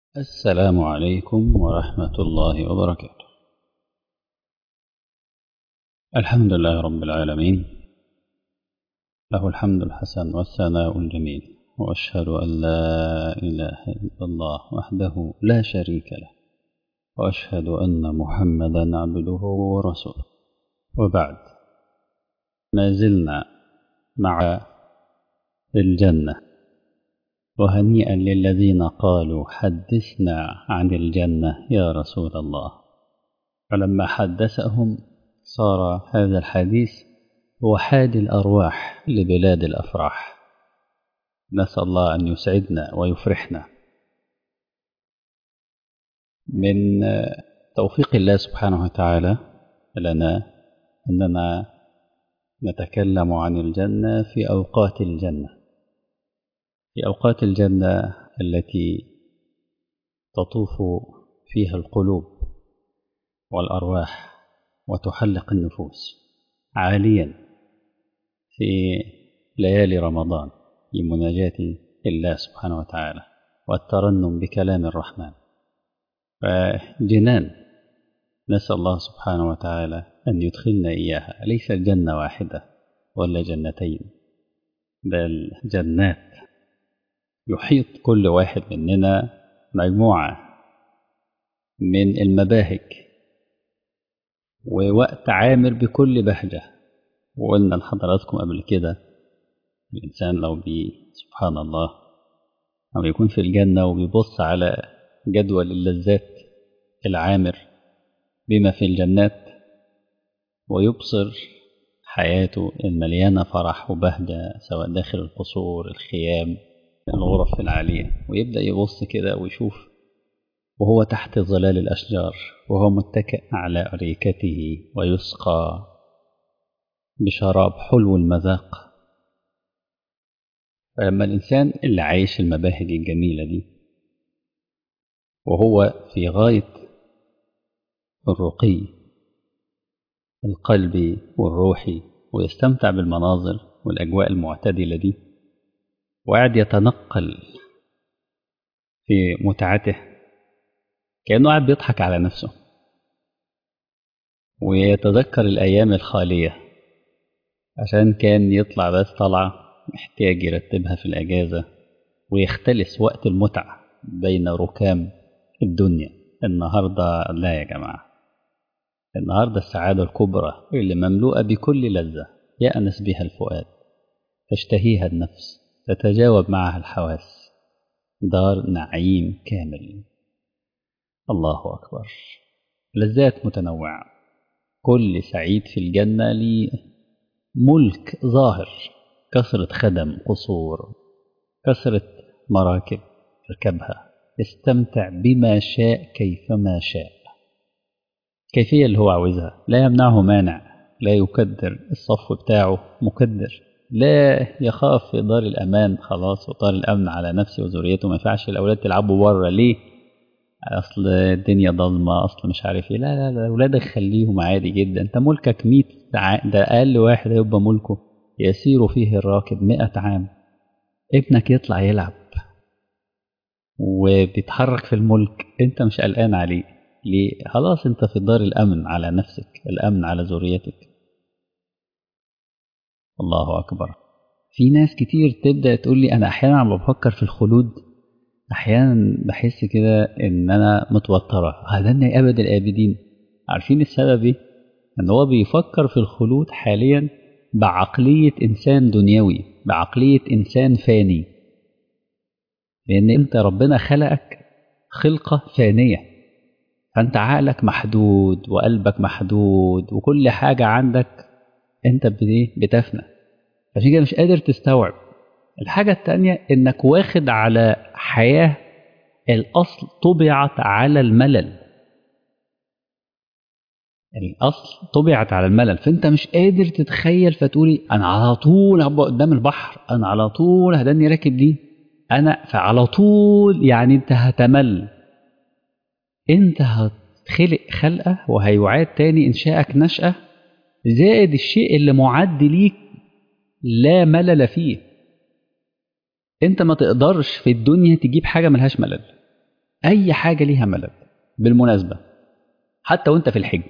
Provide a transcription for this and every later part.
السلام عليكم ورحمة الله وبركاته الحمد لله رب العالمين له الحمد الحسن والثناء الجميل وأشهد أن لا إله إلا الله وحده لا شريك له وأشهد أن محمدا عبده ورسوله وبعد ما زلنا مع الجنة وهنيئا للذين قالوا حدثنا عن الجنة يا رسول الله فلما حدثهم صار هذا الحديث هو حاد الأرواح لبلاد الأفراح نسأل الله أن يسعدنا ويفرحنا من توفيق الله سبحانه وتعالى لنا أننا نتكلم عن الجنة في أوقات الجنة في أوقات الجنة التي تطوف فيها القلوب والأرواح وتحلق النفوس عاليا في ليالي رمضان لمناجاة الله سبحانه وتعالى والترنم بكلام الرحمن فجنان نسأل الله سبحانه وتعالى أن يدخلنا إياها ليس جنة واحدة ولا جنتين بل جنات يحيط كل واحد مننا مجموعة من المباهج ووقت عامر بكل بهجة وقلنا لحضراتكم قبل كده الإنسان لو بي سبحان الله أو يكون في الجنة وبيبص على جدول اللذات العامر بما في الجنات ويبصر حياته المليانة فرح وبهجة سواء داخل القصور الخيام الغرف العالية ويبدأ يبص كده ويشوف وهو تحت ظلال الأشجار وهو متكئ على أريكته ويسقى بشراب حلو المذاق فلما الإنسان اللي عايش المباهج الجميلة دي وهو في غاية الرقي القلبي والروحي ويستمتع بالمناظر والأجواء المعتدلة دي وقاعد يتنقل في متعته كأنه قاعد بيضحك على نفسه ويتذكر الأيام الخالية عشان كان يطلع بس طلعة محتاج يرتبها في الأجازة ويختلس وقت المتعة بين ركام الدنيا النهاردة لا يا جماعة النهاردة السعادة الكبرى اللي مملوءة بكل لذة يأنس بها الفؤاد تشتهيها النفس تتجاوب معها الحواس دار نعيم كامل الله أكبر لذات متنوعة كل سعيد في الجنة لي ملك ظاهر كثرة خدم قصور كثرة مراكب اركبها استمتع بما شاء كيفما شاء كيفية اللي هو عاوزها لا يمنعه مانع لا يكدر الصف بتاعه مكدر لا يخاف في دار الأمان خلاص ودار الأمن على نفسه وذريته ما ينفعش الأولاد تلعبوا بره ليه أصل الدنيا ضلمة أصل مش عارف إيه لا لا لا أولادك خليهم عادي جدا أنت ملكك 100 ده أقل واحد هيبقى ملكه يسير فيه الراكب 100 عام ابنك يطلع يلعب وبيتحرك في الملك أنت مش قلقان عليه ليه خلاص أنت في دار الأمن على نفسك الأمن على ذريتك الله أكبر في ناس كتير تبدأ تقول لي أنا أحيانا عم بفكر في الخلود أحيانا بحس كده إن أنا متوترة هذني أبد الآبدين عارفين السبب إيه؟ إن هو بيفكر في الخلود حاليا بعقلية إنسان دنيوي بعقلية إنسان فاني لأن أنت ربنا خلقك خلقة فانية فأنت عقلك محدود وقلبك محدود وكل حاجة عندك أنت بتفنى عشان كده مش قادر تستوعب الحاجة التانية إنك واخد على حياة الأصل طبعت على الملل الأصل طبعت على الملل فأنت مش قادر تتخيل فتقولي أنا على طول هبقى قدام البحر أنا على طول هداني راكب دي أنا فعلى طول يعني أنت هتمل أنت هتخلق خلقة وهيعاد تاني إنشائك نشأة زائد الشيء اللي معد ليك لا ملل فيه انت ما تقدرش في الدنيا تجيب حاجه ملهاش ملل أي حاجة ليها ملل بالمناسبة حتى وانت في الحج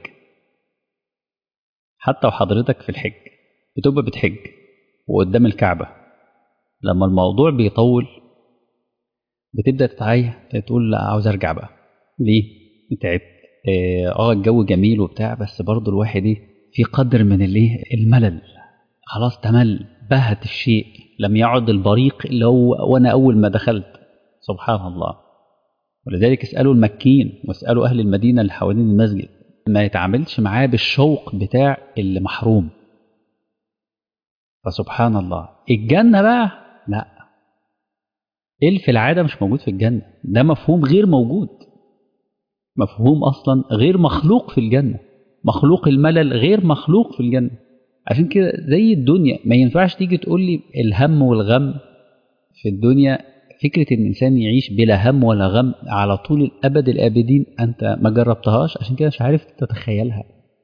حتى وحضرتك في الحج بتبقى بتحج وقدام الكعبة لما الموضوع بيطول بتبدأ تتعيه تقول لا عاوز ارجع بقى ليه؟ تعبت اه الجو جميل وبتاع بس برضه الواحد ايه في قدر من الايه الملل خلاص تمل بهت الشيء لم يعد البريق اللي هو وانا اول ما دخلت سبحان الله ولذلك اسالوا المكين واسالوا اهل المدينه اللي حوالين المسجد ما يتعاملش معاه بالشوق بتاع اللي محروم فسبحان الله الجنه بقى لا ايه في العاده مش موجود في الجنه ده مفهوم غير موجود مفهوم اصلا غير مخلوق في الجنه مخلوق الملل غير مخلوق في الجنه عشان كده زي الدنيا ما ينفعش تيجي تقول لي الهم والغم في الدنيا فكرة إن الإنسان يعيش بلا هم ولا غم على طول الأبد الآبدين أنت ما جربتهاش عشان كده مش عارف تتخيلها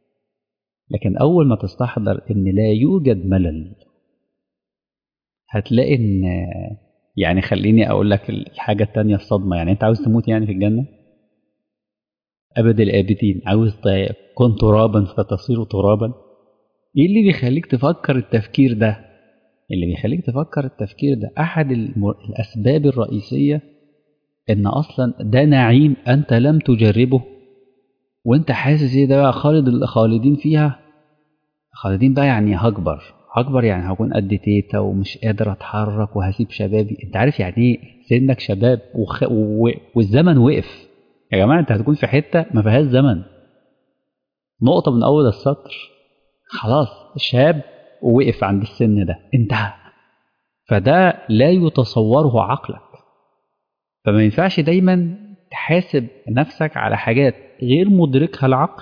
لكن أول ما تستحضر إن لا يوجد ملل هتلاقي إن يعني خليني أقول لك الحاجة التانية الصدمة يعني أنت عاوز تموت يعني في الجنة أبد الآبدين عاوز تكون ترابا فتصير ترابا إيه اللي بيخليك تفكر التفكير ده اللي بيخليك تفكر التفكير ده أحد الأسباب الرئيسية إن أصلا ده نعيم أنت لم تجربه وأنت حاسس إيه ده بقى خالد الخالدين فيها خالدين بقى يعني هكبر هكبر يعني هكون قد تيتا ومش قادر أتحرك وهسيب شبابي أنت عارف يعني إيه سنك شباب وخ... و... والزمن وقف يا جماعة أنت هتكون في حتة ما فيهاش زمن نقطة من أول السطر خلاص شاب ووقف عند السن ده انتهى فده لا يتصوره عقلك فما ينفعش دايما تحاسب نفسك على حاجات غير مدركها العقل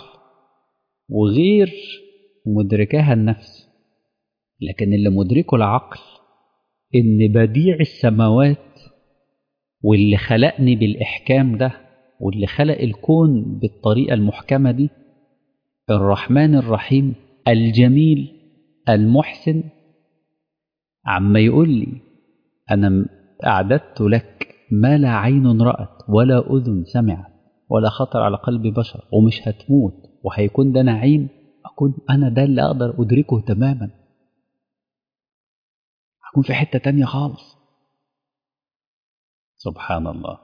وغير مدركاها النفس لكن اللي مدركه العقل ان بديع السماوات واللي خلقني بالإحكام ده واللي خلق الكون بالطريقة المحكمة دي الرحمن الرحيم الجميل المحسن عما يقول لي أنا أعددت لك ما لا عين رأت ولا أذن سمعت ولا خطر على قلب بشر ومش هتموت وهيكون ده نعيم أكون أنا ده اللي أقدر أدركه تماما هكون في حتة تانية خالص سبحان الله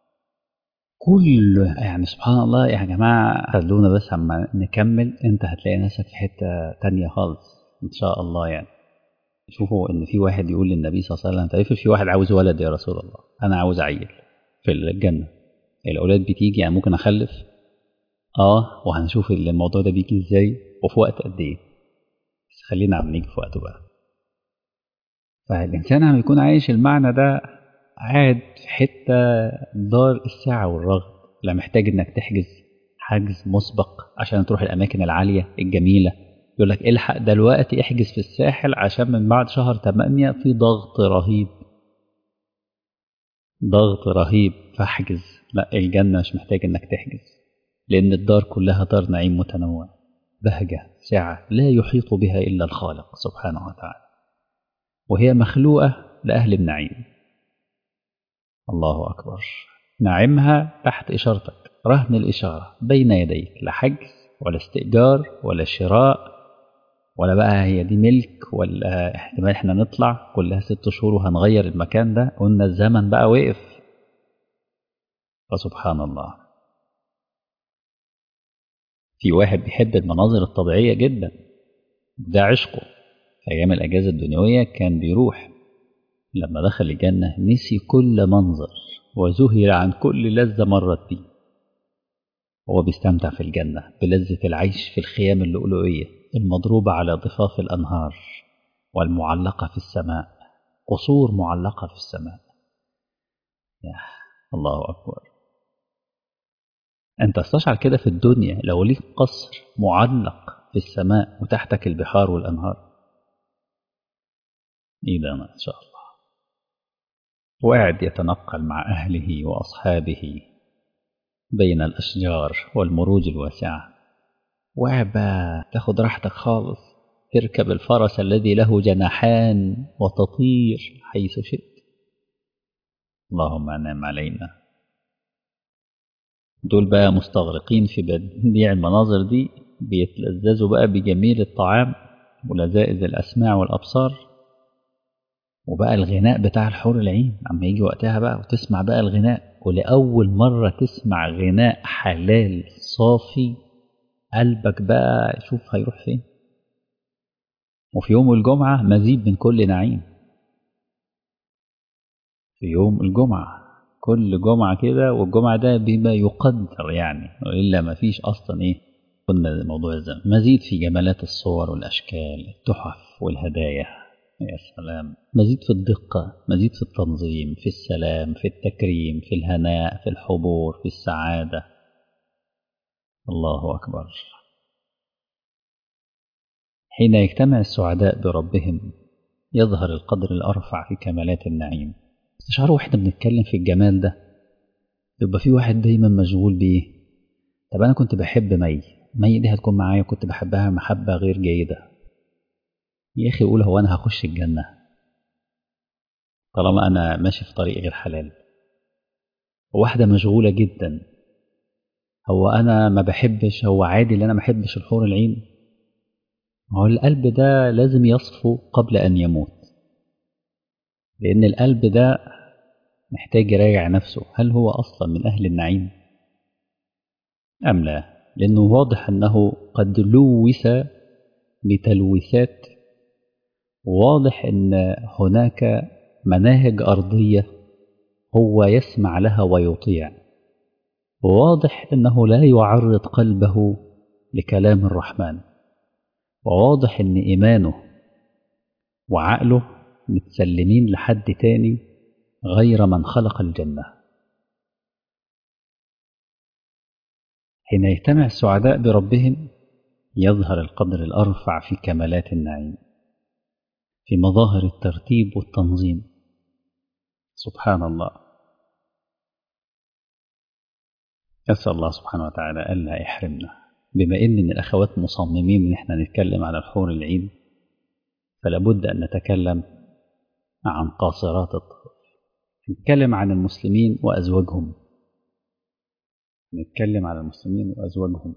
كل يعني سبحان الله يا جماعة خلونا بس اما نكمل انت هتلاقي نفسك في حتة تانية خالص ان شاء الله يعني شوفوا ان في واحد يقول للنبي صلى الله عليه وسلم طيب في واحد عاوز ولد يا رسول الله انا عاوز عيل في الجنة الاولاد بتيجي يعني ممكن اخلف اه وهنشوف الموضوع ده بيجي ازاي وفي وقت قد ايه بس خلينا عم نيجي في وقته بقى فالانسان عم يكون عايش المعنى ده قاعد في حتة دار الساعة والرغد لا محتاج انك تحجز حجز مسبق عشان تروح الأماكن العالية الجميلة يقول لك الحق دلوقتي احجز في الساحل عشان من بعد شهر 8 في ضغط رهيب ضغط رهيب فاحجز لا الجنة مش محتاج انك تحجز لأن الدار كلها دار نعيم متنوع بهجة سعة لا يحيط بها إلا الخالق سبحانه وتعالى وهي مخلوقة لأهل النعيم الله أكبر نعمها تحت إشارتك رهن الإشارة بين يديك لا حجز ولا استئجار ولا شراء ولا بقى هي دي ملك ولا احتمال احنا نطلع كلها ست شهور وهنغير المكان ده قلنا الزمن بقى وقف فسبحان الله في واحد بيحب المناظر الطبيعية جدا ده عشقه في أيام الأجازة الدنيوية كان بيروح لما دخل الجنة نسي كل منظر وذهل عن كل لذة مرت بيه هو بيستمتع في الجنة بلذة العيش في الخيام اللؤلؤية المضروبة على ضفاف الأنهار والمعلقة في السماء قصور معلقة في السماء يا الله أكبر أنت استشعر كده في الدنيا لو ليك قصر معلق في السماء وتحتك البحار والأنهار إيه ده ما شاء الله وقاعد يتنقل مع أهله وأصحابه بين الأشجار والمروج الواسعة وقاعد بقى تاخد راحتك خالص تركب الفرس الذي له جناحان وتطير حيث شئت اللهم أنعم علينا دول بقى مستغرقين في بديع المناظر دي بيتلذذوا بقى بجميل الطعام ولذائذ الأسماع والأبصار وبقى الغناء بتاع الحور العين عما يجي وقتها بقى وتسمع بقى الغناء ولأول مرة تسمع غناء حلال صافي قلبك بقى شوف هيروح فين وفي يوم الجمعة مزيد من كل نعيم في يوم الجمعة كل جمعة كده والجمعة ده بما يقدر يعني وإلا ما فيش أصلا إيه قلنا موضوع الزمن مزيد في جمالات الصور والأشكال التحف والهدايا يا سلام مزيد في الدقة مزيد في التنظيم في السلام في التكريم في الهناء في الحبور في السعادة الله أكبر حين يجتمع السعداء بربهم يظهر القدر الأرفع في كمالات النعيم استشعروا واحنا بنتكلم في الجمال ده يبقى في واحد دايما مشغول بيه طب أنا كنت بحب مي مي دي هتكون معايا كنت بحبها محبة غير جيدة يا أخي قول هو أنا هخش الجنة طالما أنا ماشي في طريق غير حلال واحدة مشغولة جدا هو أنا ما بحبش هو عادي اللي أنا ما بحبش الحور العين هو القلب ده لازم يصفو قبل أن يموت لأن القلب ده محتاج يراجع نفسه هل هو أصلا من أهل النعيم أم لا لأنه واضح أنه قد لوث بتلويثات واضح أن هناك مناهج أرضية هو يسمع لها ويطيع وواضح أنه لا يعرض قلبه لكلام الرحمن وواضح أن إيمانه وعقله متسلمين لحد تاني غير من خلق الجنة حين يجتمع السعداء بربهم يظهر القدر الأرفع في كمالات النعيم في مظاهر الترتيب والتنظيم سبحان الله أسأل الله سبحانه وتعالى ألا يحرمنا بما إن من الأخوات مصممين إن إحنا نتكلم على الحور العين فلا بد أن نتكلم عن قاصرات الطرف نتكلم عن المسلمين وأزواجهم نتكلم على المسلمين وأزواجهم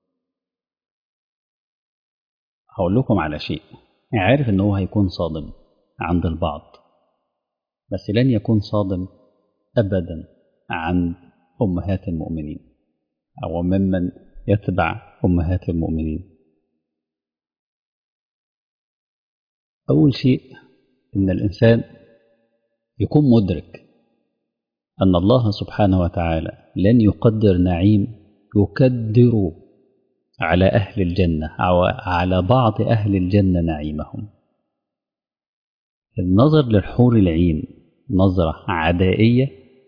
هقول لكم على شيء عارف ان هو هيكون صادم عند البعض بس لن يكون صادم ابدا عند امهات المؤمنين او ممن يتبع امهات المؤمنين اول شيء ان الانسان يكون مدرك ان الله سبحانه وتعالى لن يقدر نعيم يكدر على أهل الجنة أو على بعض أهل الجنة نعيمهم النظر للحور العين نظرة عدائية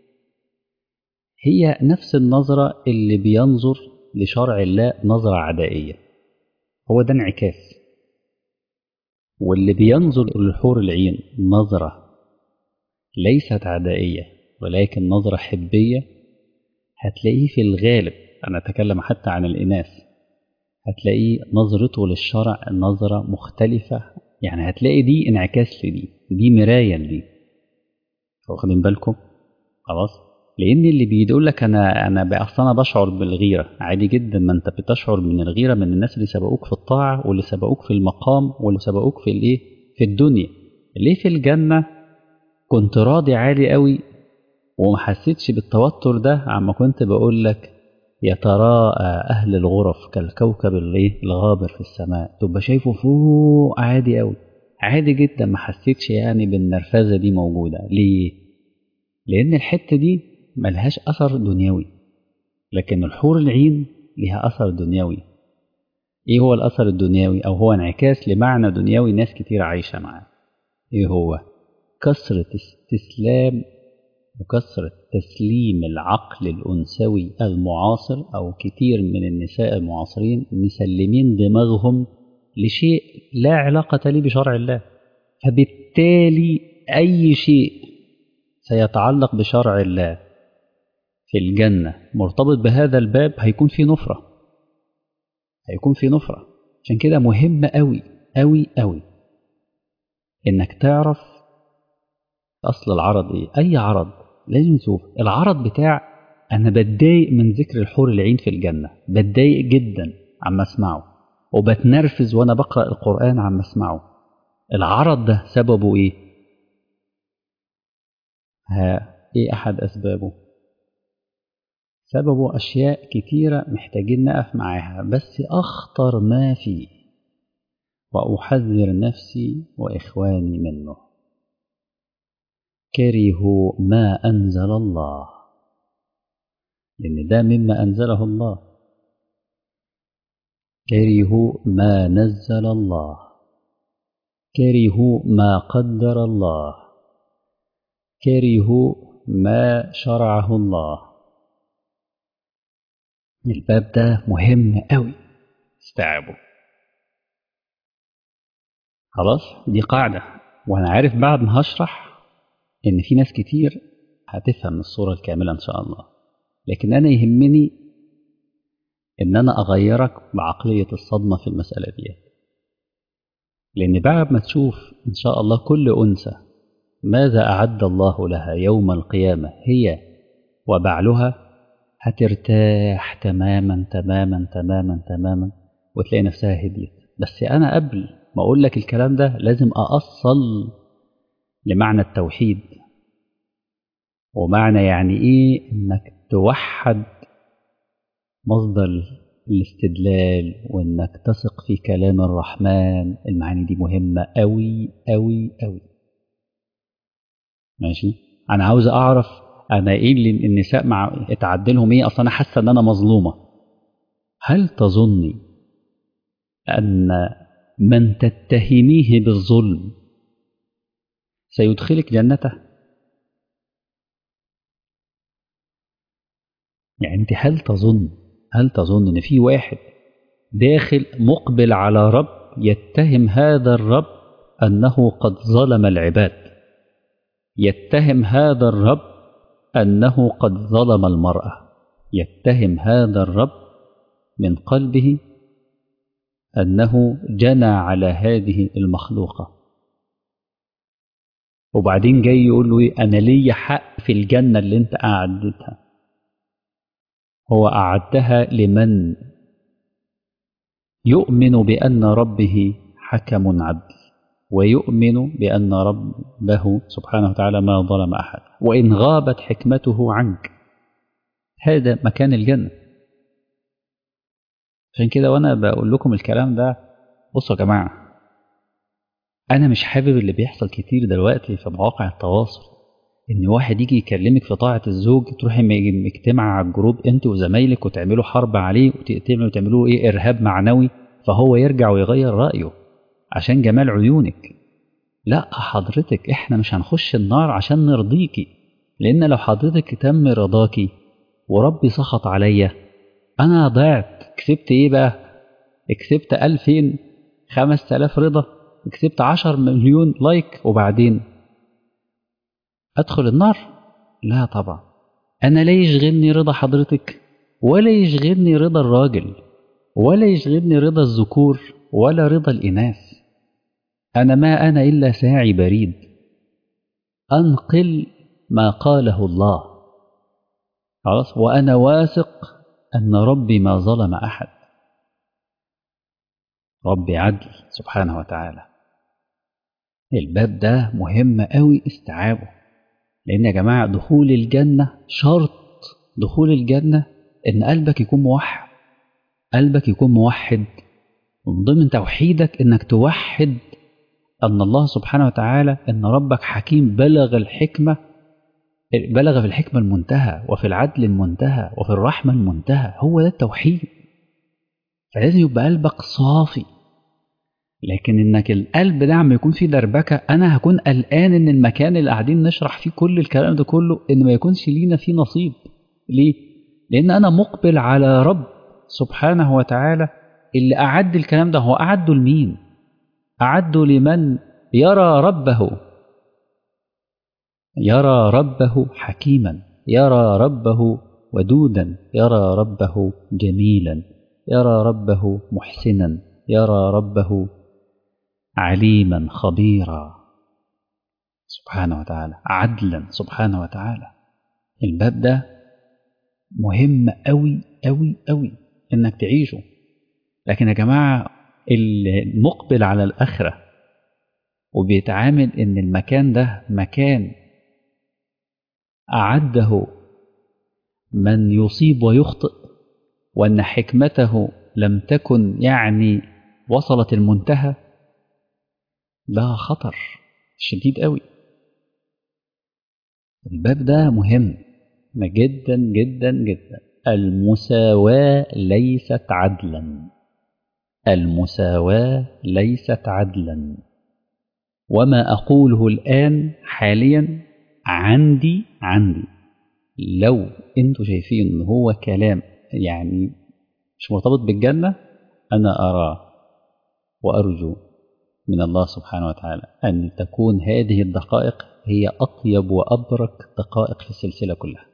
هي نفس النظرة اللي بينظر لشرع الله نظرة عدائية هو ده انعكاس واللي بينظر للحور العين نظرة ليست عدائية ولكن نظرة حبية هتلاقيه في الغالب أنا أتكلم حتى عن الإناث هتلاقيه نظرته للشرع نظرة مختلفة يعني هتلاقي دي انعكاس لدي دي مراية لدي واخدين بالكم خلاص لان اللي بيقول لك انا انا اصل انا بشعر بالغيره عادي جدا ما انت بتشعر من الغيره من الناس اللي سبقوك في الطاعه واللي سبقوك في المقام واللي سبقوك في الايه في الدنيا ليه في الجنه كنت راضي عالي قوي وما حسيتش بالتوتر ده عما كنت بقول لك يتراءى أهل الغرف كالكوكب الغابر في السماء تبقى شايفه فوق عادي أوي عادي جدا ما حسيتش يعني بالنرفزة دي موجودة ليه؟ لأن الحتة دي ملهاش أثر دنيوي لكن الحور العين لها أثر دنيوي إيه هو الأثر الدنيوي أو هو انعكاس لمعنى دنيوي ناس كتير عايشة معاه إيه هو؟ كثرة استسلام وكثرة تسليم العقل الأنثوي المعاصر أو كتير من النساء المعاصرين مسلمين دماغهم لشيء لا علاقة لي بشرع الله فبالتالي أي شيء سيتعلق بشرع الله في الجنة مرتبط بهذا الباب هيكون في نفرة هيكون في نفرة عشان كده مهم أوي أوي أوي إنك تعرف أصل العرض إيه أي عرض لازم نشوف العرض بتاع أنا بتضايق من ذكر الحور العين في الجنة بتضايق جدا عما أسمعه وبتنرفز وأنا بقرأ القرآن عما أسمعه العرض ده سببه إيه؟ ها إيه أحد أسبابه؟ سببه أشياء كتيرة محتاجين نقف معاها بس أخطر ما فيه وأحذر نفسي وإخواني منه كرهوا ما أنزل الله لأن ده مما أنزله الله كرهوا ما نزل الله كرهوا ما قدر الله كرهوا ما شرعه الله الباب ده مهم قوي استوعبوا خلاص دي قاعدة وأنا عارف بعد ما هشرح إن في ناس كتير هتفهم الصورة الكاملة إن شاء الله لكن أنا يهمني إن أنا أغيرك بعقلية الصدمة في المسألة دي لأن بعد ما تشوف إن شاء الله كل أنثى ماذا أعد الله لها يوم القيامة هي وبعلها هترتاح تماما تماما تماما تماما وتلاقي نفسها هديت بس أنا قبل ما أقول لك الكلام ده لازم أأصل لمعنى التوحيد ومعنى يعني إيه إنك توحد مصدر الاستدلال وإنك تثق في كلام الرحمن المعاني دي مهمة أوي أوي أوي ماشي أنا عاوز أعرف أنا إيه اللي النساء مع اتعدلهم إيه أصلا أنا حاسة إن أنا مظلومة هل تظني أن من تتهميه بالظلم سيدخلك جنته يعني انت هل تظن هل تظن ان في واحد داخل مقبل على رب يتهم هذا الرب انه قد ظلم العباد يتهم هذا الرب انه قد ظلم المراه يتهم هذا الرب من قلبه انه جنى على هذه المخلوقه وبعدين جاي يقول له ايه انا ليا حق في الجنه اللي انت اعدتها هو أعدها لمن يؤمن بأن ربه حكم عدل ويؤمن بأن ربه سبحانه وتعالى ما ظلم أحد وإن غابت حكمته عنك هذا مكان الجنة عشان كده وأنا بقول لكم الكلام ده بصوا يا جماعة أنا مش حابب اللي بيحصل كتير دلوقتي في مواقع التواصل ان واحد يجي يكلمك في طاعه الزوج تروحي مجتمع على الجروب انت وزمايلك وتعملوا حرب عليه وتقتلوا وتعملوا ايه ارهاب معنوي فهو يرجع ويغير رايه عشان جمال عيونك لا حضرتك احنا مش هنخش النار عشان نرضيكي لان لو حضرتك تم رضاكي وربي سخط عليا انا ضعت كسبت ايه بقى كسبت ألفين خمس تلاف رضا كسبت عشر مليون لايك وبعدين أدخل النار؟ لا طبعا أنا لا يشغلني رضا حضرتك ولا يشغلني رضا الراجل ولا يشغلني رضا الذكور ولا رضا الإناث أنا ما أنا إلا ساعي بريد أنقل ما قاله الله خلاص وأنا واثق أن ربي ما ظلم أحد ربي عدل سبحانه وتعالى الباب ده مهم قوي استيعابه لأن يا جماعة دخول الجنة شرط دخول الجنة إن قلبك يكون موحد قلبك يكون موحد ومن ضمن توحيدك إنك توحد أن الله سبحانه وتعالى إن ربك حكيم بلغ الحكمة بلغ في الحكمة المنتهى وفي العدل المنتهى وفي الرحمة المنتهى هو ده التوحيد فلازم يبقى قلبك صافي لكن انك القلب ده عم يكون فيه دربكه انا هكون قلقان ان المكان اللي قاعدين نشرح فيه كل الكلام ده كله ان ما يكونش لينا فيه نصيب ليه لان انا مقبل على رب سبحانه وتعالى اللي اعد الكلام ده هو اعده لمين اعده لمن يرى ربه يرى ربه حكيما يرى ربه ودودا يرى ربه جميلا يرى ربه محسنا يرى ربه عليما خبيرا سبحانه وتعالى عدلا سبحانه وتعالى الباب ده مهم قوي قوي قوي انك تعيشه لكن يا جماعه المقبل على الاخره وبيتعامل ان المكان ده مكان اعده من يصيب ويخطئ وان حكمته لم تكن يعني وصلت المنتهى ده خطر شديد قوي الباب ده مهم جدا جدا جدا المساواة ليست عدلا المساواة ليست عدلا وما أقوله الآن حاليا عندي عندي لو انتوا شايفين ان هو كلام يعني مش مرتبط بالجنة أنا أراه وأرجو من الله سبحانه وتعالى أن تكون هذه الدقائق هي أطيب وأبرك دقائق في السلسلة كلها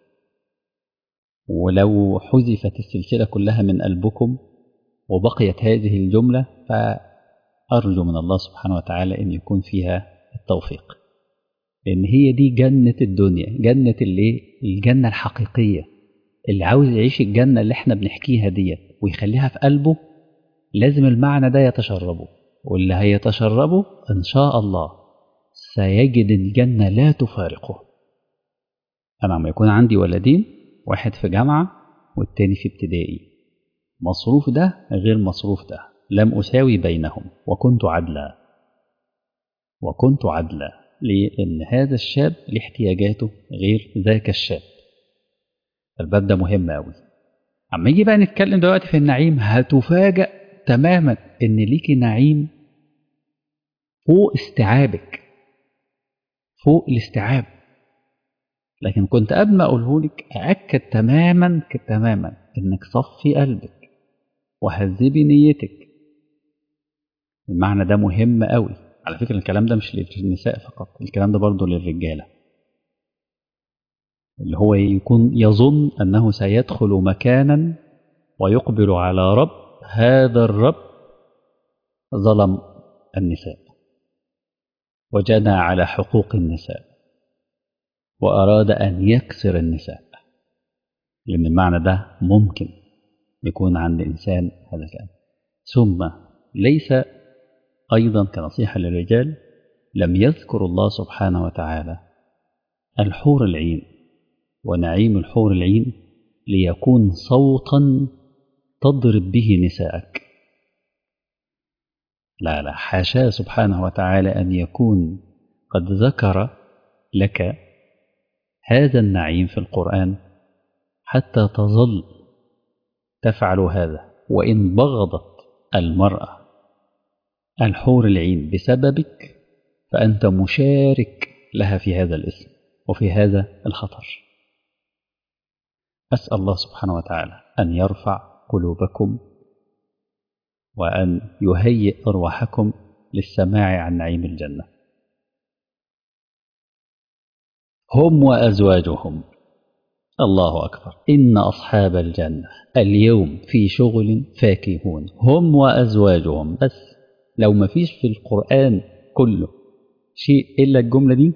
ولو حذفت السلسلة كلها من قلبكم وبقيت هذه الجملة فأرجو من الله سبحانه وتعالى أن يكون فيها التوفيق لأن هي دي جنة الدنيا جنة اللي الجنة الحقيقية اللي عاوز يعيش الجنة اللي احنا بنحكيها ديت ويخليها في قلبه لازم المعنى ده يتشربه واللي هيتشربه إن شاء الله سيجد الجنة لا تفارقه أنا لما يكون عندي ولدين واحد في جامعة والتاني في ابتدائي مصروف ده غير مصروف ده لم أساوي بينهم وكنت عدلا وكنت عدلا لأن هذا الشاب لاحتياجاته غير ذاك الشاب الباب ده مهم أوي أما يجي بقى نتكلم دلوقتي في النعيم هتفاجأ تماما إن ليكي نعيم فوق استيعابك فوق الاستيعاب لكن كنت قبل ما أقوله لك أأكد تماما تماما إنك صفي قلبك وهذبي نيتك المعنى ده مهم قوي على فكرة الكلام ده مش للنساء فقط الكلام ده برضه للرجالة اللي هو يكون يظن أنه سيدخل مكانا ويقبل على رب هذا الرب ظلم النساء وجنى على حقوق النساء وأراد أن يكسر النساء لأن المعنى ده ممكن يكون عند إنسان هذا الكلام ثم ليس أيضا كنصيحة للرجال لم يذكر الله سبحانه وتعالى الحور العين ونعيم الحور العين ليكون صوتا تضرب به نساءك لا لا حاشاه سبحانه وتعالى أن يكون قد ذكر لك هذا النعيم في القرآن حتى تظل تفعل هذا وإن بغضت المرأة الحور العين بسببك فأنت مشارك لها في هذا الاسم وفي هذا الخطر أسأل الله سبحانه وتعالى أن يرفع قلوبكم وأن يهيئ أرواحكم للسماع عن نعيم الجنة هم وأزواجهم الله أكبر إن أصحاب الجنة اليوم في شغل فاكهون هم وأزواجهم بس لو ما فيش في القرآن كله شيء إلا الجملة دي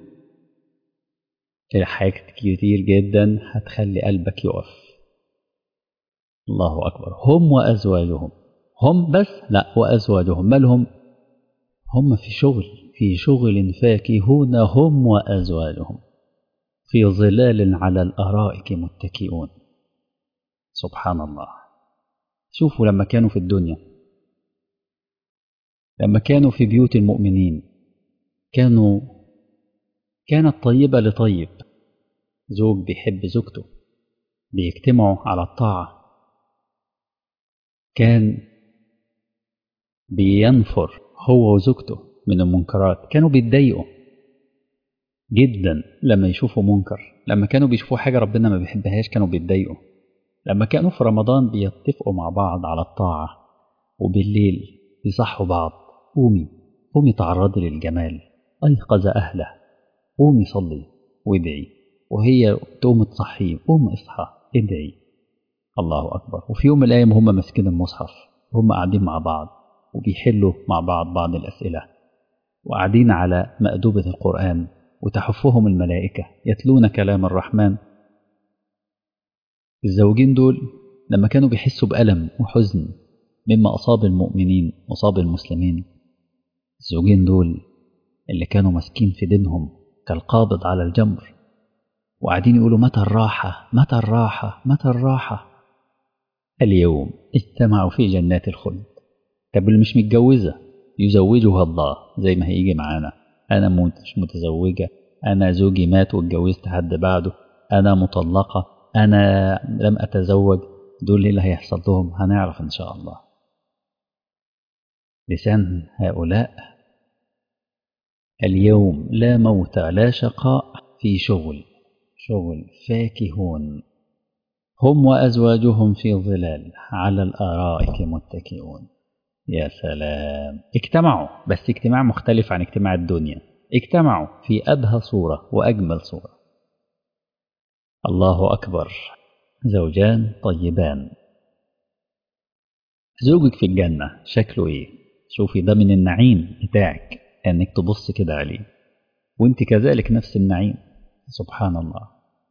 حاجات كتير جدا هتخلي قلبك يقف الله أكبر هم وأزواجهم هم بس لا وأزواجهم بل هم هم في شغل في شغل فاكهون هم وأزواجهم في ظلال على الأرائك متكئون سبحان الله شوفوا لما كانوا في الدنيا لما كانوا في بيوت المؤمنين كانوا كانت طيبة لطيب زوج بيحب زوجته بيجتمعوا على الطاعة كان بينفر هو وزوجته من المنكرات كانوا بيتضايقوا جدا لما يشوفوا منكر لما كانوا بيشوفوا حاجة ربنا ما بيحبهاش كانوا بيتضايقوا لما كانوا في رمضان بيتفقوا مع بعض على الطاعة وبالليل يصحوا بعض قومي قومي تعرضي للجمال أيقظ أهله قومي صلي وادعي وهي تقوم تصحيه قوم اصحى ادعي الله أكبر وفي يوم من الأيام هم ماسكين المصحف هم قاعدين مع بعض وبيحلوا مع بعض بعض الأسئلة وقاعدين على مأدوبة القرآن وتحفهم الملائكة يتلون كلام الرحمن الزوجين دول لما كانوا بيحسوا بألم وحزن مما أصاب المؤمنين وأصاب المسلمين الزوجين دول اللي كانوا ماسكين في دينهم كالقابض على الجمر وقاعدين يقولوا متى الراحة متى الراحة متى الراحة اليوم اجتمعوا في جنات الخلد طب اللي مش متجوزة يزوجها الله زي ما هيجي معانا أنا مش متزوجة أنا زوجي مات واتجوزت حد بعده أنا مطلقة أنا لم أتزوج دول اللي هيحصل لهم هنعرف إن شاء الله لسان هؤلاء اليوم لا موت لا شقاء في شغل شغل فاكهون هم وأزواجهم في ظلال على الآرائك متكئون يا سلام اجتمعوا بس اجتماع مختلف عن اجتماع الدنيا اجتمعوا في أبهى صورة وأجمل صورة الله أكبر زوجان طيبان زوجك في الجنة شكله إيه شوفي ده من النعيم بتاعك انك تبص كده عليه وانت كذلك نفس النعيم سبحان الله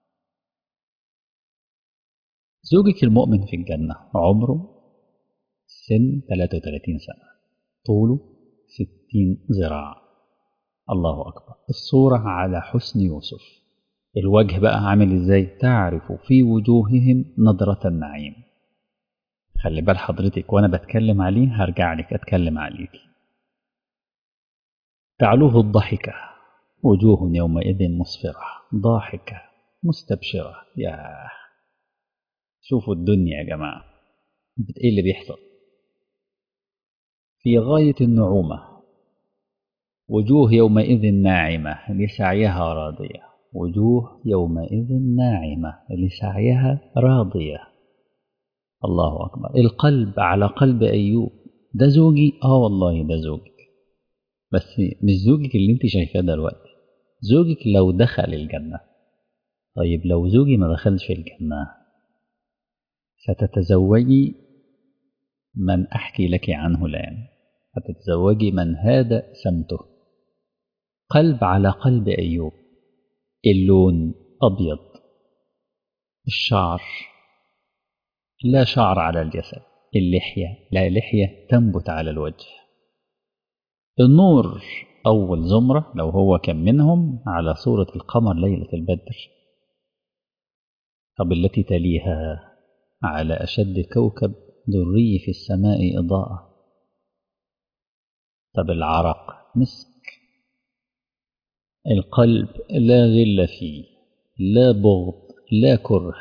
زوجك المؤمن في الجنة عمره سن 33 سنة طوله 60 ذراع الله أكبر الصورة على حسن يوسف الوجه بقى عامل ازاي تعرف في وجوههم نظرة النعيم خلي بال حضرتك وانا بتكلم عليه هرجع لك اتكلم عليك تعلوه الضحكة وجوه يومئذ مصفرة ضاحكة مستبشرة يا شوفوا الدنيا يا جماعة ايه اللي بيحصل في غاية النعومة وجوه يومئذ ناعمة لسعيها راضية وجوه يومئذ ناعمة لسعيها راضية الله أكبر القلب على قلب أيوب ده زوجي آه والله ده زوجك بس مش زوجك اللي انت شايفاه دلوقتي زوجك لو دخل الجنة طيب لو زوجي ما دخلش الجنة ستتزوجي من أحكي لك عنه الآن ستتزوجي من هذا سمته قلب على قلب أيوب اللون أبيض الشعر لا شعر على الجسد اللحية لا لحية تنبت على الوجه النور أول زمرة لو هو كان منهم على صورة القمر ليلة البدر طب التي تليها على أشد كوكب دري في السماء إضاءة طب العرق مسك القلب لا غل فيه لا بغض لا كره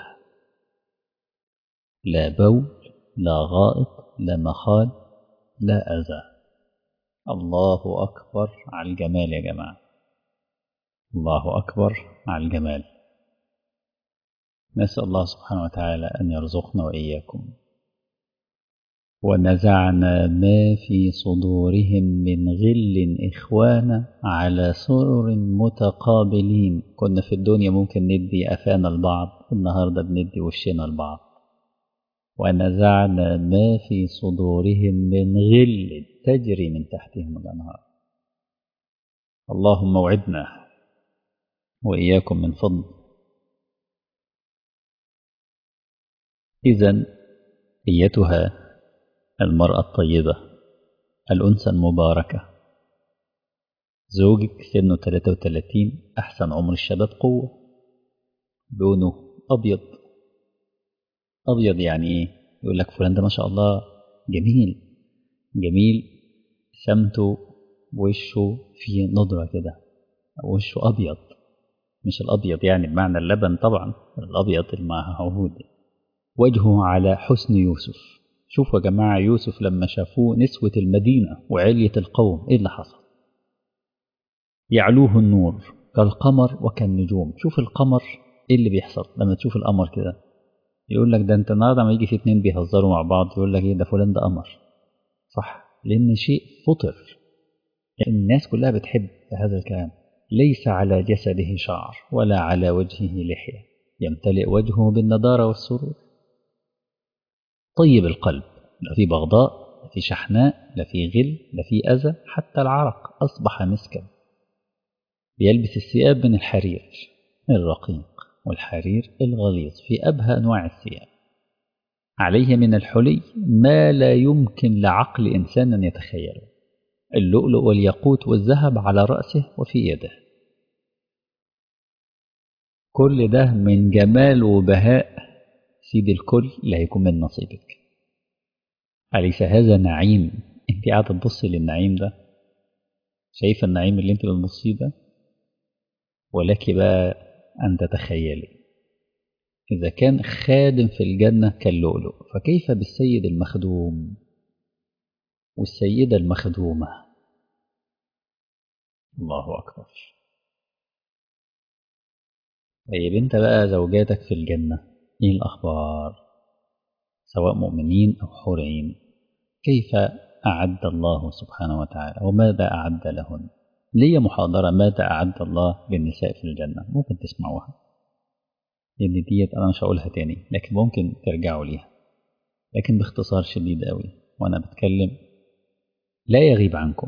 لا بول لا غائط لا مخال لا أذى الله أكبر على الجمال يا جماعة الله أكبر على الجمال نسأل الله سبحانه وتعالى أن يرزقنا وإياكم ونزعنا ما في صدورهم من غل إخوانا على سرر متقابلين كنا في الدنيا ممكن ندي أفانا البعض النهاردة بندي وشنا البعض ونزعنا ما في صدورهم من غل تجري من تحتهم الأنهار اللهم وعدنا وإياكم من فضل إذا أيتها المرأة الطيبة الأنثى المباركة زوجك سنه 33 أحسن عمر الشباب قوة لونه أبيض أبيض يعني إيه؟ يقول لك فلان ده ما شاء الله جميل جميل سمته وشه فيه نضرة كده وشه أبيض مش الأبيض يعني بمعنى اللبن طبعا الأبيض المعهود وجهه على حسن يوسف شوفوا يا جماعة يوسف لما شافوه نسوة المدينة وعلية القوم إيه اللي حصل يعلوه النور كالقمر وكالنجوم شوف القمر إيه اللي بيحصل لما تشوف القمر كده يقول لك ده انت النهارده ما يجي في اتنين بيهزروا مع بعض يقول لك ايه ده فلان ده قمر صح لان شيء فطر يعني الناس كلها بتحب هذا الكلام ليس على جسده شعر ولا على وجهه لحيه يمتلئ وجهه بالنضاره والسرور طيب القلب لا في بغضاء لا في شحناء لا في غل لا في اذى حتى العرق اصبح مسكا بيلبس الثياب من الحرير الرقيق والحرير الغليظ في أبهى أنواع الثياب عليه من الحلي ما لا يمكن لعقل إنسان أن يتخيله اللؤلؤ والياقوت والذهب على رأسه وفي يده كل ده من جمال وبهاء سيد الكل اللي هيكون من نصيبك أليس هذا نعيم انت قاعدة تبصي للنعيم ده شايفة النعيم اللي انت بتبصيه ده ولك بقى أن تتخيلي إذا كان خادم في الجنة كاللؤلؤ فكيف بالسيد المخدوم والسيدة المخدومة الله أكبر طيب انت بقى زوجاتك في الجنة ايه الأخبار سواء مؤمنين أو حور عين كيف أعد الله سبحانه وتعالى وماذا أعد لهن لي محاضرة ماذا أعد الله للنساء في الجنة ممكن تسمعوها لأن ديت أنا مش هقولها تاني لكن ممكن ترجعوا ليها لكن باختصار شديد قوي وأنا بتكلم لا يغيب عنكم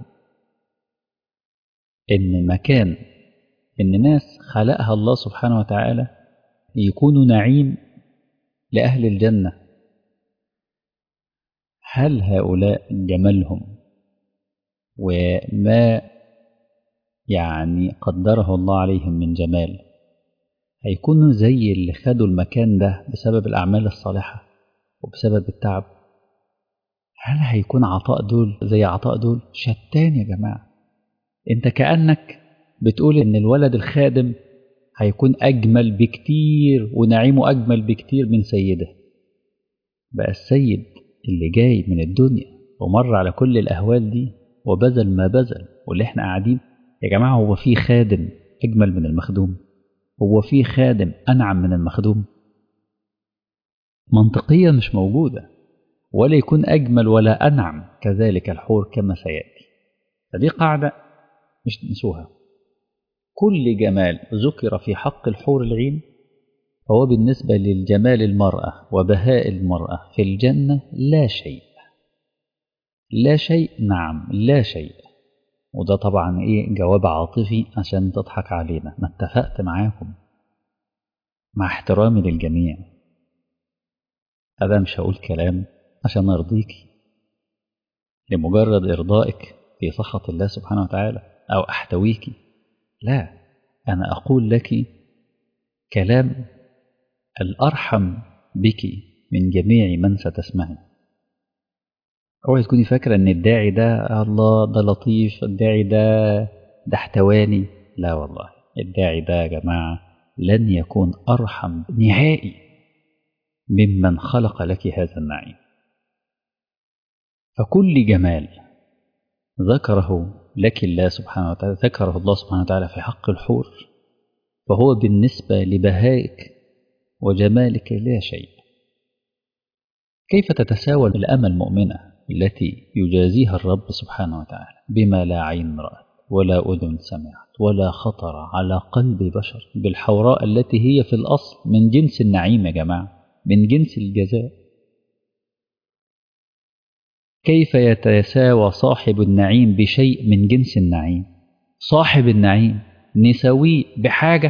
إن مكان إن ناس خلقها الله سبحانه وتعالى يكونوا نعيم لأهل الجنة هل هؤلاء جمالهم وما يعني قدره الله عليهم من جمال هيكونوا زي اللي خدوا المكان ده بسبب الأعمال الصالحة وبسبب التعب هل هيكون عطاء دول زي عطاء دول شتان يا جماعة انت كأنك بتقول ان الولد الخادم هيكون أجمل بكتير ونعيمه أجمل بكتير من سيده بقى السيد اللي جاي من الدنيا ومر على كل الأهوال دي وبذل ما بذل واللي احنا قاعدين يا جماعة هو في خادم أجمل من المخدوم هو في خادم أنعم من المخدوم منطقيا مش موجودة ولا يكون أجمل ولا أنعم كذلك الحور كما سيأتي فدي قاعدة مش تنسوها كل جمال ذكر في حق الحور العين فهو بالنسبة للجمال المرأة وبهاء المرأة في الجنة لا شيء لا شيء نعم لا شيء وده طبعا ايه جواب عاطفي عشان تضحك علينا ما اتفقت معاكم مع احترامي للجميع هذا مش هقول كلام عشان ارضيكي لمجرد ارضائك في سخط الله سبحانه وتعالى او احتويكي لا انا اقول لك كلام الارحم بك من جميع من ستسمعي اوعي تكوني فاكرة ان الداعي ده الله ده لطيف الداعي ده ده احتواني لا والله الداعي ده يا جماعة لن يكون أرحم نهائي ممن خلق لك هذا النعيم فكل جمال ذكره لك الله سبحانه وتعالى ذكره الله سبحانه وتعالى في حق الحور فهو بالنسبة لبهائك وجمالك لا شيء كيف تتساوى الأمة المؤمنة التي يجازيها الرب سبحانه وتعالى بما لا عين رأت ولا أذن سمعت ولا خطر على قلب بشر بالحوراء التي هي في الأصل من جنس النعيم يا جماعة من جنس الجزاء كيف يتساوى صاحب النعيم بشيء من جنس النعيم صاحب النعيم نسويه بحاجة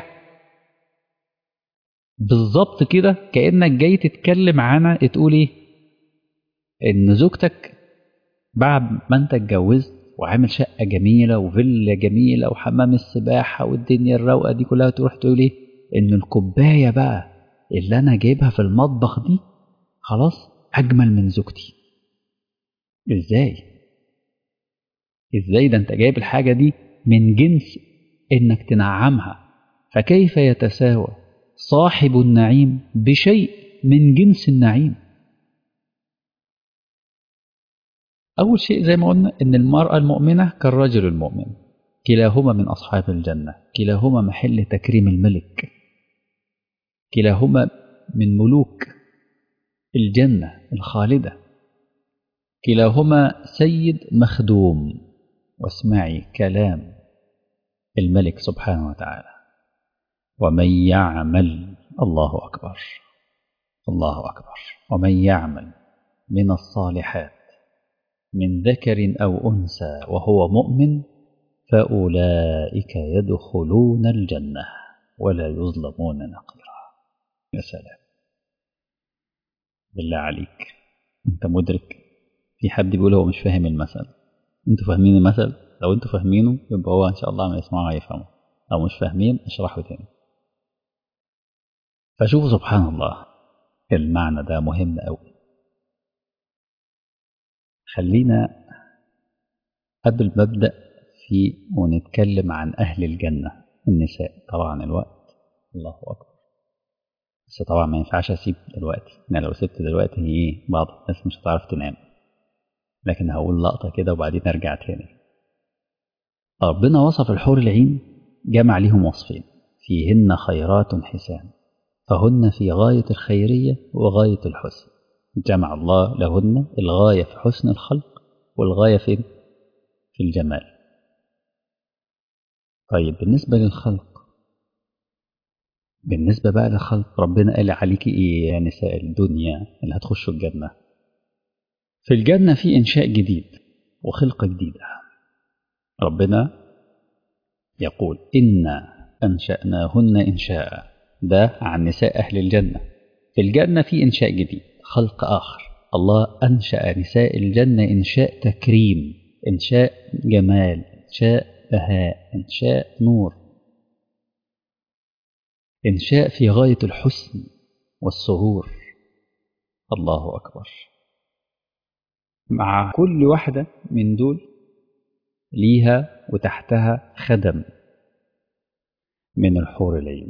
بالظبط كده كأنك جاي تتكلم عنها تقول ايه ان زوجتك بعد ما انت اتجوزت وعامل شقة جميلة وفيلا جميلة وحمام السباحة والدنيا الروقة دي كلها تروح تقول ايه ان الكوباية بقى اللي انا جايبها في المطبخ دي خلاص اجمل من زوجتي ازاي ازاي ده انت جايب الحاجة دي من جنس انك تنعمها فكيف يتساوى صاحب النعيم بشيء من جنس النعيم أول شيء زي ما قلنا إن المرأة المؤمنة كالرجل المؤمن كلاهما من أصحاب الجنة كلاهما محل تكريم الملك كلاهما من ملوك الجنة الخالدة كلاهما سيد مخدوم واسمعي كلام الملك سبحانه وتعالى ومن يعمل الله أكبر الله أكبر ومن يعمل من الصالحات من ذكر أو أنثى وهو مؤمن فأولئك يدخلون الجنة ولا يظلمون نقيرا يا سلام بالله عليك انت مدرك في حد بيقول هو مش فاهم المثل انتوا فاهمين المثل لو انتوا فاهمينه يبقى هو ان شاء الله ما يسمعه هيفهمه لو مش فاهمين اشرحه تاني فشوفوا سبحان الله المعنى ده مهم قوي خلينا قبل ما ابدا في ونتكلم عن اهل الجنه النساء طبعا الوقت الله اكبر بس طبعا ما ينفعش اسيب دلوقتي انا لو سبت دلوقتي هي بعض الناس مش هتعرف تنام لكن هقول لقطه كده وبعدين ارجع تاني ربنا وصف الحور العين جمع ليهم وصفين فيهن خيرات حسان فهن في غاية الخيرية وغاية الحسن جمع الله لهن الغاية في حسن الخلق والغاية في في الجمال طيب بالنسبة للخلق بالنسبة بقى للخلق ربنا قال عليك إيه يا نساء الدنيا اللي هتخشوا الجنة في الجنة في إنشاء جديد وخلقة جديدة ربنا يقول إنا أنشأناهن إنشاء ده عن نساء أهل الجنة في الجنة في إنشاء جديد خلق آخر الله أنشأ نساء الجنة إنشاء تكريم إنشاء جمال إنشاء بهاء إنشاء نور إنشاء في غاية الحسن والسرور الله أكبر مع كل واحدة من دول ليها وتحتها خدم من الحور العين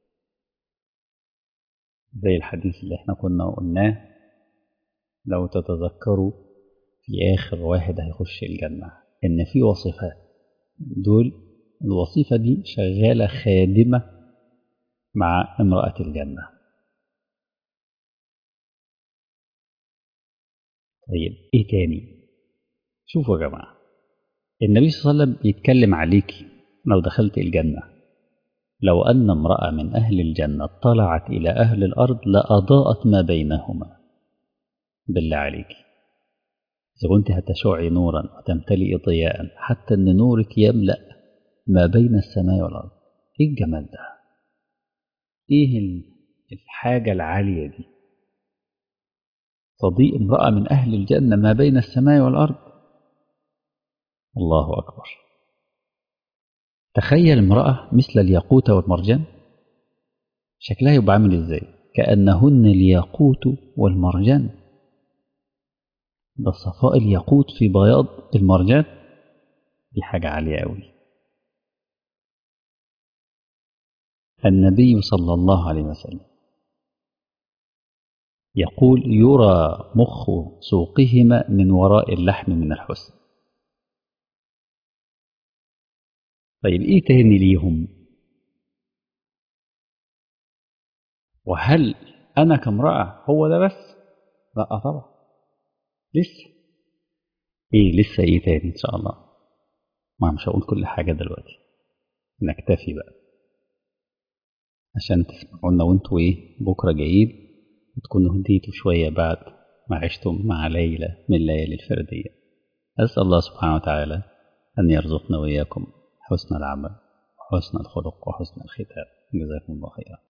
زي الحديث اللي احنا كنا قلناه لو تتذكروا في آخر واحد هيخش الجنة إن في وصفات دول الوظيفة دي شغالة خادمة مع امرأة الجنة طيب ايه تاني شوفوا يا جماعة النبي صلى الله عليه وسلم بيتكلم عليكي لو دخلت الجنة لو أن امرأة من أهل الجنة طلعت إلى أهل الأرض لأضاءت ما بينهما بالله عليك إذا كنت هتشعي نورا وتمتلئ ضياء حتى أن نورك يملأ ما بين السماء والأرض إيه الجمال ده إيه الحاجة العالية دي تضيء امرأة من أهل الجنة ما بين السماء والأرض الله أكبر تخيل امرأة مثل الياقوت والمرجان شكلها يبقى عامل ازاي كأنهن الياقوت والمرجان ده صفاء الياقوت في بياض المرجان دي حاجة عالية أوي النبي صلى الله عليه وسلم يقول يرى مخ سوقهما من وراء اللحم من الحسن طيب ايه تاني ليهم وهل انا كامرأة هو ده بس لا طبعا لسه ايه لسه ايه تاني ان شاء الله ما مش هقول كل حاجة دلوقتي نكتفي بقى عشان تسمعونا وانتوا ايه بكرة جايين وتكونوا هديتوا شوية بعد ما عشتم مع ليلة من الليالي الفردية أسأل الله سبحانه وتعالى أن يرزقنا وإياكم حسن العمل وحسن الخلق وحسن الختام جزاكم الله خيرا